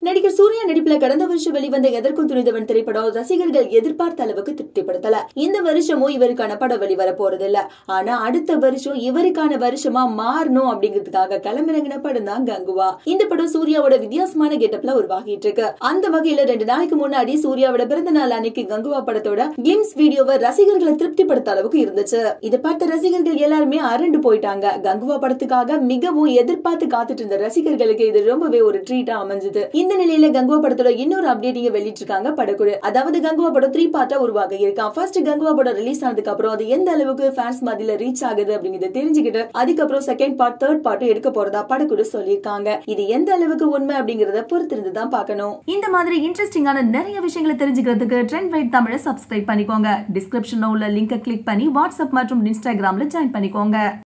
நடிகர் சூர்யா நடிப்புல கடந்த வருஷம் வெளிவந்த எதற்கும் துணிந்தவன் திரைப்படம் ரசிகர்கள் எதிர்பார்த்த அளவுக்கு திருப்திப்படுத்தல இந்த வருஷமும் இவருக்கான படம் வெளிவர போறதில்ல ஆனா அடுத்த வருஷம் இவருக்கான வருஷமா மாறணும் அப்படிங்கிறதுக்காக களமிறங்கின படம் தான் கங்குவா இந்த படம் சூர்யாவோட வித்தியாசமான கெட்டப்ல உருவாகிட்டு இருக்கு அந்த வகையில ரெண்டு நாளைக்கு முன்னாடி சூர்யாவோட பிறந்த நாள் அன்னைக்கு கங்குவா படத்தோட கிளிம்ஸ் வீடியோவை ரசிகர்களை திருப்திப்படுத்த அளவுக்கு இருந்துச்சு இதை பார்த்த ரசிகர்கள் எல்லாருமே அரண்டு போயிட்டாங்க கங்குவா படத்துக்காக மிகவும் எதிர்பார்த்து காத்துட்டு இருந்த ரசிகர்களுக்கு இது ரொம்பவே ஒரு ட்ரீட்டா அமைஞ்சது இந்த நிலையில கங்குவா படத்தோட இன்னொரு அப்டேட் இங்க வெளியிட்டிருக்காங்க படக்குழு அதாவது கங்குவா படம் த்ரீ பார்ட்டா உருவாக இருக்கான் ஃபர்ஸ்ட் கங்குவா படம் ரிலீஸ் ஆனதுக்கு அப்புறம் அது எந்த அளவுக்கு ஃபேன்ஸ் மத்தியில ரீச் ஆகுது அப்படிங்கறத தெரிஞ்சுக்கிட்டு அதுக்கப்புறம் செகண்ட் பார்ட் தேர்ட் பார்ட்டும் எடுக்க போறதா படக்குழு சொல்லியிருக்காங்க இது எந்த அளவுக்கு உண்மை அப்படிங்கறத பொறுத்திருந்து தான் பார்க்கணும் இந்த மாதிரி இன்ட்ரெஸ்டிங்கான நிறைய விஷயங்களை தெரிஞ்சுக்கிறதுக்கு ட்ரெண்ட் வைட் தமிழை சப்ஸ்கிரைப் பண்ணிக்கோங்க டிஸ்கிரிப்ஷன்ல உள்ள லிங்கை கிளிக் பண்ணி வாட்ஸ்அப் மற்றும் இன்ஸ்டாகிராம்ல ஜாயின் பண்ணிக்கோங்க